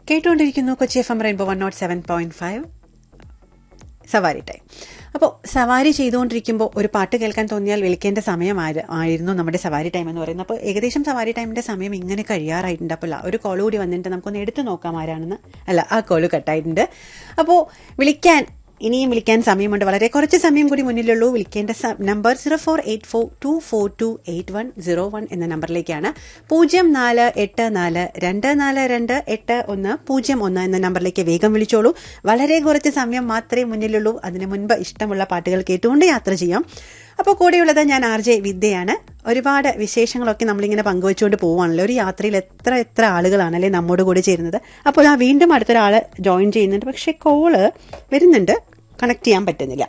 കേട്ടുകൊണ്ടിരിക്കുന്നു Kochi F M rainbow one nought seven point five സവാരി time അപ്പോൾ സവാരി ചെയ്തുകൊണ്ടിരിക്കുമ്പോൾ ഒരു പാട്ട് കേൾക്കാൻ തോന്നിയാൽ വിളിക്കേണ്ട സമയം ആയിരുന്നു നമ്മുടെ സവാരി ടൈം എന്ന് പറയുന്നത് അപ്പോൾ ഏകദേശം സവാരി ടൈമിന്റെ സമയം ഇങ്ങനെ കഴിയാറായിട്ടുണ്ട് അപ്പോൾ ഒരു കോൾ കൂടി വന്നിട്ട് നമുക്കൊന്ന് എടുത്തു നോക്കാം ആരാണെന്ന് അല്ല ആ കോള് കട്ടായിട്ടുണ്ട് അപ്പോൾ വിളിക്കാൻ ഇനിയും വിളിക്കാൻ സമയമുണ്ട് വളരെ കുറച്ച് സമയം കൂടി മുന്നിലുള്ളൂ വിളിക്കേണ്ട number zero four eight four two four two eight one zero one എന്ന നമ്പറിലേക്കാണ് പൂജ്യം നാല് എട്ട് നാല് രണ്ട് നാല് രണ്ട് എട്ട് ഒന്ന് പൂജ്യം ഒന്ന് എന്ന നമ്പറിലേക്ക് വേഗം വിളിച്ചോളൂ വളരെ കുറച്ച് സമയം മാത്രമേ മുന്നിലുള്ളൂ അതിന് മുൻപ് ഇഷ്ടമുള്ള പാട്ടുകൾ കേട്ടുകൊണ്ട് യാത്ര ചെയ്യാം അപ്പോൾ കൂടെയുള്ളത് ഞാൻ ആർ ജെ വിദ്യയാണ് ഒരുപാട് വിശേഷങ്ങളൊക്കെ നമ്മളിങ്ങനെ പങ്കുവച്ചുകൊണ്ട് പോവാണല്ലോ ഒരു യാത്രയിൽ എത്ര എത്ര ആളുകളാണല്ലേ നമ്മോട് കൂടി ചേരുന്നത് അപ്പോൾ ആ വീണ്ടും അടുത്തൊരാൾ ജോയിൻ ചെയ്യുന്നുണ്ട് പക്ഷെ കോള് വരുന്നുണ്ട് കണക്ട് ചെയ്യാൻ പറ്റുന്നില്ല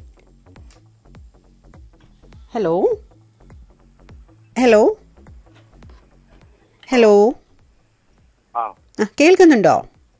ഹലോ ഹലോ ഹലോ ആ ആ കേൾക്കുന്നുണ്ടോ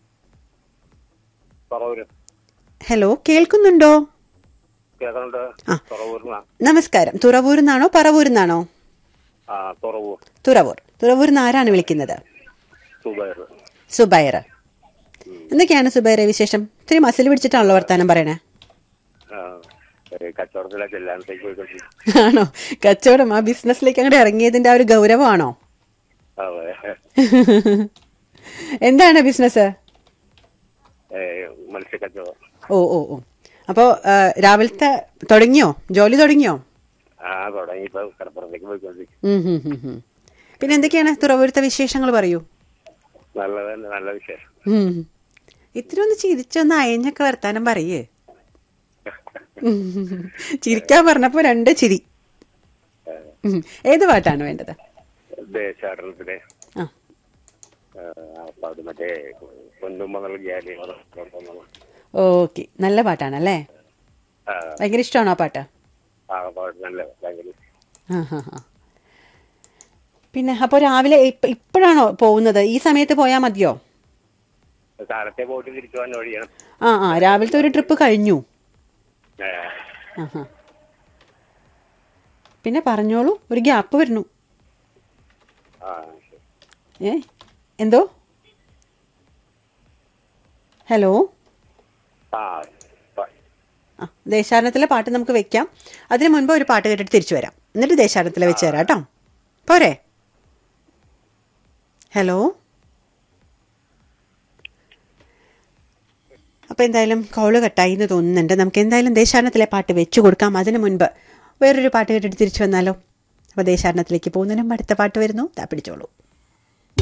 തുറവൂര് ഹലോ കേൾക്കുന്നുണ്ടോ കേൾക്കുന്നുണ്ട് ആ. തുറവൂരിനാ നമസ്കാരം തുറവൂരിൽ നിന്നാണോ പറവൂരിൽ നിന്നാണോ ആ തുറവൂർ തുറവൂർ തുറവൂരിൽ നിന്ന് ആരാണ് വിളിക്കുന്നത് സുബൈർ സുബൈർ എന്തൊക്കെയാണ് സുബൈറെ വിശേഷം ഇത്തിരി മസിൽ പിടിച്ചിട്ടാണല്ലോ വർത്താനം പറയണേ ആ ഏ, കച്ചവടത്തിലെ ചെല്ലാനത്തേക്ക് പോയിക്കൊണ്ടിരിക്കും ആണോ കച്ചവടം ആ ബിസിനസ്സിലേക്ക് അങ്ങോട്ട് ഇറങ്ങിയതിന്റെ ആ ഒരു ഗൗരവമാണോ അതെ എന്താണ് ബിസിനസ് ഏ, മത്സ്യക്കച്ചവടം ഓ ഓ ഓ അപ്പോ ആ, രാവിലത്തെ തുടങ്ങിയോ ജോലി തുടങ്ങിയോ ആ തുടങ്ങി ഇപ്പൊ കടപ്പുറത്തേക്ക് പോയിക്കൊണ്ടിരിക്കും ഉം, ഉം, ഉം, ഉം. പിന്നെ എന്തൊക്കെയാണ് തുറവൂരത്തെ വിശേഷങ്ങൾ പറയൂ നല്ലത് തന്നെ നല്ല വിശേഷം ഉം. ഇത്തിരി ഒന്ന് ചിരിച്ചൊന്ന് അയഞ്ഞൊക്കെ വർത്താനം പറയേ ഉം. ചിരിക്കാൻ പറഞ്ഞപ്പോ രണ്ട് ചിരി ഏ, ഉം. ഏത് പാട്ടാണ് വേണ്ടത് ദേശാടനത്തിലെ ആ ഏ, അപ്പൊ അത് മറ്റേ പൊന്നുമ്മ നൽകിയാലേ ഓക്കെ നല്ല പാട്ടാണല്ലേ ഭയങ്കര ഇഷ്ടമാണോ ആ പാട്ട് ആ പാട്ട് നല്ല ഭയങ്കര ആ ഹാ ഹാ പിന്നെ അപ്പോൾ രാവിലെ ഇപ്പ- ഇപ്പോഴാണോ പോകുന്നത് ഈ സമയത്ത് പോയാൽ മതിയോ കാലത്തെ പോയിട്ട് തിരിച്ചു പോകാൻ വഴിയാണ് ആ ആ രാവിലത്തെ ഒരു ട്രിപ്പ് കഴിഞ്ഞു ഏ, ആ ഹാ പിന്നെ പറഞ്ഞോളൂ ഒരു ഗ്യാപ്പ് വരുന്നു ആ ശരി. ഏ എന്തോ ഹലോ ആ പ- ആ ദേശാടനത്തിലെ പാട്ട് നമുക്ക് വെക്കാം അതിന് മുൻപ് ഒരു പാട്ട് കേട്ടിട്ട് തിരിച്ചു വരാം എന്നിട്ട് ദേശാടനത്തിലെ വെച്ച് തരാം കേട്ടോ പോരെ ഹലോ അപ്പോൾ എന്തായാലും കോള് കട്ടായി എന്ന് തോന്നുന്നുണ്ട് നമുക്ക് എന്തായാലും ദേശാടനത്തിലെ പാട്ട് വെച്ചു കൊടുക്കാം അതിന് മുൻപ് വേറൊരു പാട്ട് കേട്ടിട്ട് തിരിച്ചു വന്നാലോ അപ്പോൾ ദേശാടനത്തിലേക്ക് പോകുന്നതിനും അടുത്ത പാട്ട് വരുന്നു താ പിടിച്ചോളൂ